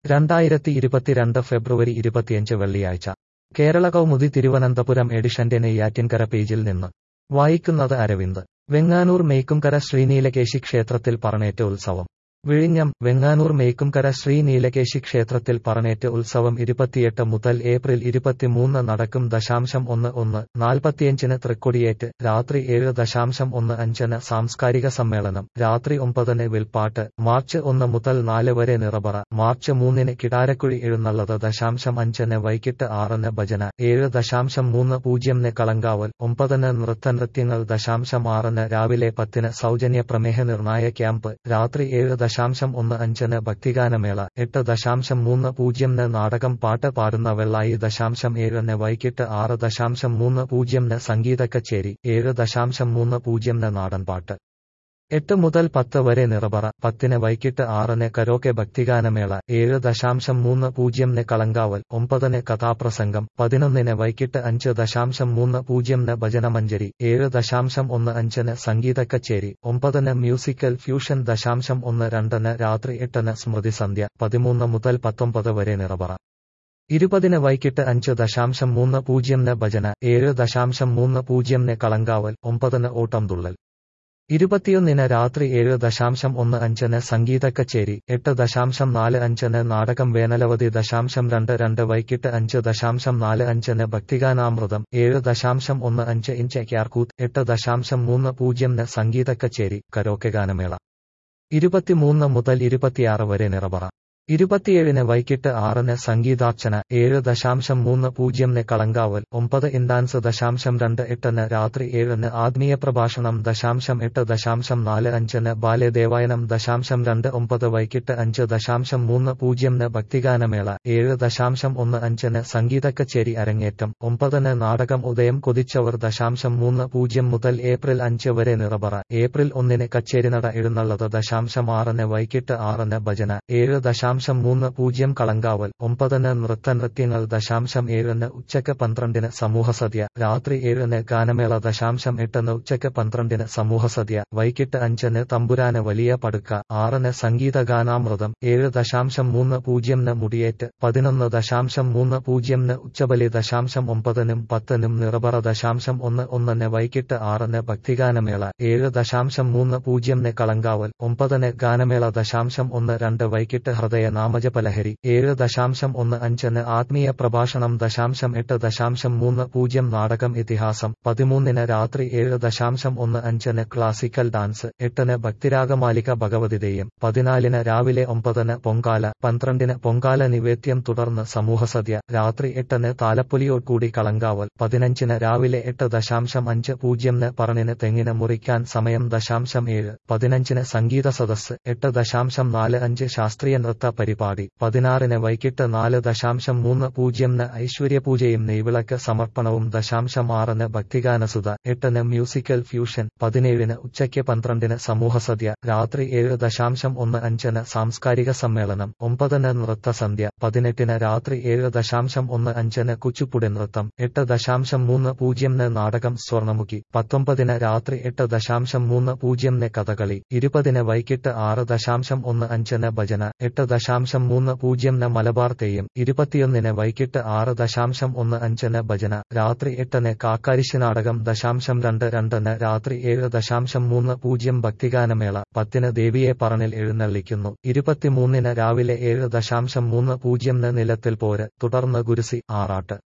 രണ്ടായിരത്തി ഇരുപത്തിരണ്ട് ഫെബ്രുവരി ഇരുപത്തിയഞ്ച് വെള്ളിയാഴ്ച കേരള കൗമുദി തിരുവനന്തപുരം എഡിഷന്റെ നെയ്യാറ്റിൻകര പേജിൽ നിന്ന് വായിക്കുന്നത് അരവിന്ദ് വെങ്ങാനൂർ മേക്കുംകര ശ്രീനീലകേശി ക്ഷേത്രത്തിൽ പറണേറ്റ് ഉത്സവം വിഴിഞ്ഞം വെങ്ങാനൂർ മേക്കുംകര ശ്രീനീലകേശി ക്ഷേത്രത്തിൽ പറണേറ്റ് ഉത്സവം ഇരുപത്തിയെട്ട് മുതൽ ഏപ്രിൽ ഇരുപത്തിമൂന്ന് നടക്കും ദശാംശം ഒന്ന് ഒന്ന് നാൽപ്പത്തിയഞ്ചിന് തൃക്കൊടിയേറ്റ് രാത്രി ഏഴ് ദശാംശം ഒന്ന് അഞ്ചിന് സാംസ്കാരിക സമ്മേളനം രാത്രി ഒമ്പതിന് വിൽപ്പാട്ട് മാർച്ച് ഒന്ന് മുതൽ നാല് വരെ നിറബറ മാർച്ച് മൂന്നിന് കിടാരക്കുഴി എഴുന്നള്ളത് ദശാംശം അഞ്ചിന് വൈകിട്ട് ആറിന് ഭജന ഏഴ് ദശാംശം മൂന്ന് പൂജ്യംന് കളങ്കാവൽ ഒമ്പതിന് നൃത്തനൃത്യങ്ങൾ ദശാംശം ആറിന് രാവിലെ പത്തിന് സൗജന്യ പ്രമേഹ നിർണായ ക്യാമ്പ് രാത്രി ഏഴ് ദശാംശം ഒന്ന് അഞ്ചിന് ഭക്തിഗാനമേള എട്ട് ദശാംശം മൂന്ന് പൂജ്യംന് നാടകം പാട്ട് പാടുന്ന വെള്ളായി ദശാംശം ഏഴിന് വൈകിട്ട് ആറ് ദശാംശം മൂന്ന് പൂജ്യംന് സംഗീത കച്ചേരി ഏഴ് ദശാംശം മൂന്ന് പൂജ്യംന് നാടൻപാട്ട് എട്ട് മുതൽ പത്ത് വരെ നിറബറ പത്തിന് വൈകിട്ട് ആറിന് കരോക്കെ ഭക്തിഗാനമേള ഏഴ് ദശാംശം മൂന്ന് പൂജ്യംന് കളങ്കാവൽ ഒമ്പതിന് കഥാപ്രസംഗം പതിനൊന്നിന് വൈകിട്ട് അഞ്ച് ദശാംശം മൂന്ന് പൂജ്യംന് ഭജനമഞ്ജരി ഏഴ് ദശാംശം ഒന്ന് അഞ്ചിന് സംഗീത കച്ചേരി ഒമ്പതിന് മ്യൂസിക്കൽ ഫ്യൂഷൻ ദശാംശം ഒന്ന് രണ്ടിന് രാത്രി എട്ടിന് സ്മൃതി സന്ധ്യ പതിമൂന്ന് മുതൽ പത്തൊമ്പത് വരെ നിറബറ ഇരുപതിന് വൈകിട്ട് അഞ്ച് ദശാംശം മൂന്ന് പൂജ്യംന് ഭജന ഏഴ് ദശാംശം മൂന്ന് പൂജ്യംന് കളങ്കാവൽ ഒമ്പതിന് ഓട്ടം തുള്ളൽ ഇരുപത്തിയൊന്നിന് രാത്രി ഏഴ് ദശാംശം ഒന്ന് അഞ്ചിന് സംഗീത കച്ചേരി എട്ട് ദശാംശം നാല് അഞ്ചിന് നാടകം വേനലവധി ദശാംശം രണ്ട് രണ്ട് വൈകിട്ട് അഞ്ച് ദശാംശം നാല് അഞ്ചിന് ഭക്തിഗാനാമൃതം ഏഴ് ദശാംശം ഒന്ന് അഞ്ച് ഇഞ്ച് ക്യാർകൂത്ത് എട്ട് ദശാംശം മൂന്ന് പൂജ്യംന് സംഗീത കച്ചേരി കരോക്കെ ഗാനമേള ഇരുപത്തിമൂന്ന് മുതൽ ഇരുപത്തിയാറ് വരെ നിറബറ ഇരുപത്തിയേഴിന് വൈകിട്ട് ആറിന് സംഗീതാർച്ചന ഏഴ് ദശാംശം മൂന്ന് പൂജ്യംന് കളങ്കാവൽ ഒമ്പത് ഇൻഡാൻസ് ദശാംശം രണ്ട് എട്ടിന് രാത്രി ഏഴിന് ആത്മീയ പ്രഭാഷണം ദശാംശം എട്ട് ദശാംശം നാല് അഞ്ചിന് ബാല്യദേവായനം ദശാംശം രണ്ട് ഒമ്പത് വൈകിട്ട് അഞ്ച് ദശാംശം മൂന്ന് പൂജ്യംന് ഭക്തിഗാനമേള ഏഴ് ദശാംശം ഒന്ന് അഞ്ചിന് സംഗീത കച്ചേരി അരങ്ങേറ്റം ഒമ്പതിന് നാടകം ഉദയം കൊതിച്ചവർ ദശാംശം മൂന്ന് പൂജ്യം മുതൽ ഏപ്രിൽ അഞ്ച് വരെ നിറബറ ഏപ്രിൽ ഒന്നിന് കച്ചേരിനട എഴുന്നള്ളത് ദശാംശം ആറിന് വൈകിട്ട് ആറിന് ഭജന ഏഴ് ദശാംശം ദശാംശം മൂന്ന് പൂജ്യം കളങ്കാവൽ ഒമ്പതിന് നൃത്തനൃത്യങ്ങൾ ദശാംശം ഏഴിന് ഉച്ചയ്ക്ക് പന്ത്രണ്ടിന് സമൂഹസദ്യ രാത്രി ഏഴിന് ഗാനമേള ദശാംശം എട്ടിന് ഉച്ചയ്ക്ക് പന്ത്രണ്ടിന് സമൂഹസദ്യ വൈകിട്ട് അഞ്ചിന് തമ്പുരാന് വലിയ പടുക്ക ആറിന് സംഗീത ഗാനാമൃതം ഏഴ് ദശാംശം മൂന്ന് പൂജ്യംന് മുടിയേറ്റ് പതിനൊന്ന് ദശാംശം മൂന്ന് പൂജ്യംന് ഉച്ചബലി ദശാംശം ഒമ്പതിനും പത്തിനും നിറബറ ദശാംശം ഒന്ന് ഒന്നിന് വൈകിട്ട് ആറിന് ഭക്തിഗാനമേള ഏഴ് ദശാംശം മൂന്ന് പൂജ്യംന് കളങ്കാവൽ ഒമ്പതിന് ഗാനമേള ദശാംശം ഒന്ന് രണ്ട് വൈകിട്ട് ഹൃദയ നാമജപലഹരി ഏഴ് ദശാംശം ഒന്ന് അഞ്ചിന് ആത്മീയ പ്രഭാഷണം ദശാംശം എട്ട് ദശാംശം മൂന്ന് പൂജ്യം നാടകം ഇതിഹാസം പതിമൂന്നിന് രാത്രി ഏഴ് ദശാംശം ഒന്ന് അഞ്ചിന് ക്ലാസിക്കൽ ഡാൻസ് എട്ടിന് ഭക്തിരാഗമാലിക ഭഗവതിദേയം പതിനാലിന് രാവിലെ ഒമ്പതിന് പൊങ്കാല പന്ത്രണ്ടിന് പൊങ്കാല നിവേദ്യം തുടർന്ന് സമൂഹസദ്യ രാത്രി എട്ടിന് താലപ്പൊലിയോട്കൂടി കളങ്കാവൽ പതിനഞ്ചിന് രാവിലെ എട്ട് ദശാംശം അഞ്ച് പൂജ്യംന് പറണിന് തെങ്ങിന് മുറിക്കാൻ സമയം ദശാംശം ഏഴ് പതിനഞ്ചിന് സംഗീത സദസ് എട്ട് ദശാംശം നാല് അഞ്ച് ശാസ്ത്രീയ നൃത്ത പരിപാടി പതിനാറിന് വൈകിട്ട് നാല് ദശാംശം മൂന്ന് പൂജ്യംന് ഐശ്വര്യപൂജയും നെയ്വിളക്ക് സമർപ്പണവും ദശാംശം ആറിന് ഭക്തിഗാനസുത എട്ടിന് മ്യൂസിക്കൽ ഫ്യൂഷൻ പതിനേഴിന് ഉച്ചയ്ക്ക് പന്ത്രണ്ടിന് സമൂഹസദ്യ രാത്രി ഏഴ് ദശാംശം ഒന്ന് അഞ്ചിന് സാംസ്കാരിക സമ്മേളനം ഒമ്പതിന് നൃത്തസന്ധ്യ പതിനെട്ടിന് രാത്രി ഏഴ് ദശാംശം ഒന്ന് അഞ്ചിന് കുച്ചുപ്പുടി നൃത്തം എട്ട് ദശാംശം മൂന്ന് പൂജ്യംന് നാടകം സ്വർണമുഖി പത്തൊമ്പതിന് രാത്രി എട്ട് ദശാംശം മൂന്ന് പൂജ്യംന് കഥകളി ഇരുപതിന് വൈകിട്ട് ആറ് ദശാംശം ഒന്ന് അഞ്ചിന് ഭജന എട്ട് ദശാംശം മൂന്ന് പൂജ്യംന് മലബാർ തെയ്യം ഇരുപത്തിയൊന്നിന് വൈകിട്ട് ആറ് ദശാംശം ഒന്ന് അഞ്ചിന് ഭജന രാത്രി എട്ടിന് കാക്കാരിശ് നാടകം ദശാംശം രണ്ട് രണ്ടിന് രാത്രി ഏഴ് ദശാംശം മൂന്ന് പൂജ്യം ഭക്തിഗാനമേള പത്തിന് ദേവിയെ പറണിൽ എഴുന്നള്ളിക്കുന്നു ഇരുപത്തിമൂന്നിന് രാവിലെ ഏഴ് ദശാംശം മൂന്ന് പൂജ്യംന് നിലത്തിൽ പോര് തുടർന്ന് ഗുരുസി ആറാട്ട്